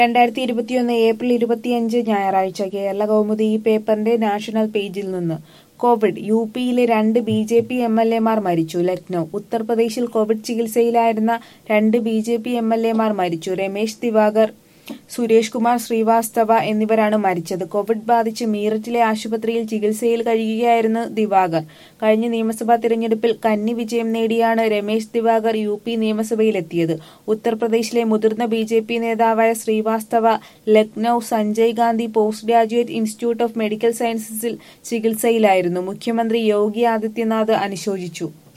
രണ്ടായിരത്തി ഇരുപത്തിയൊന്ന് ഏപ്രിൽ ഇരുപത്തിയഞ്ച് ഞായറാഴ്ച കേരള കൗമുദി ഈ പേപ്പറിന്റെ നാഷണൽ പേജിൽ നിന്ന് കോവിഡ് യു പിയിലെ രണ്ട് B J P M L എമാർ മരിച്ചു ലക്നൌ ഉത്തർപ്രദേശിൽ കോവിഡ് ചികിത്സയിലായിരുന്ന രണ്ട് B J P M L എമാർ മരിച്ചു രമേശ് ദിവാകർ സുരേഷ് കുമാർ ശ്രീവാസ്തവ എന്നിവരാണ് മരിച്ചത് കോവിഡ് ബാധിച്ച് മീററ്റിലെ ആശുപത്രിയിൽ ചികിത്സയിൽ കഴിയുകയായിരുന്നു ദിവാകർ കഴിഞ്ഞ നിയമസഭാ തിരഞ്ഞെടുപ്പിൽ കന്നി വിജയം നേടിയാണ് രമേശ് ദിവാകർ യു പി നിയമസഭയിലെത്തിയത് ഉത്തർപ്രദേശിലെ മുതിർന്ന ബി ജെ പി നേതാവായ Srivastava Lucknow Sanjay Gandhi post graduate institute of medical സയൻസസിൽ ചികിത്സയിലായിരുന്നു മുഖ്യമന്ത്രി യോഗി ആദിത്യനാഥ് അനുശോചിച്ചു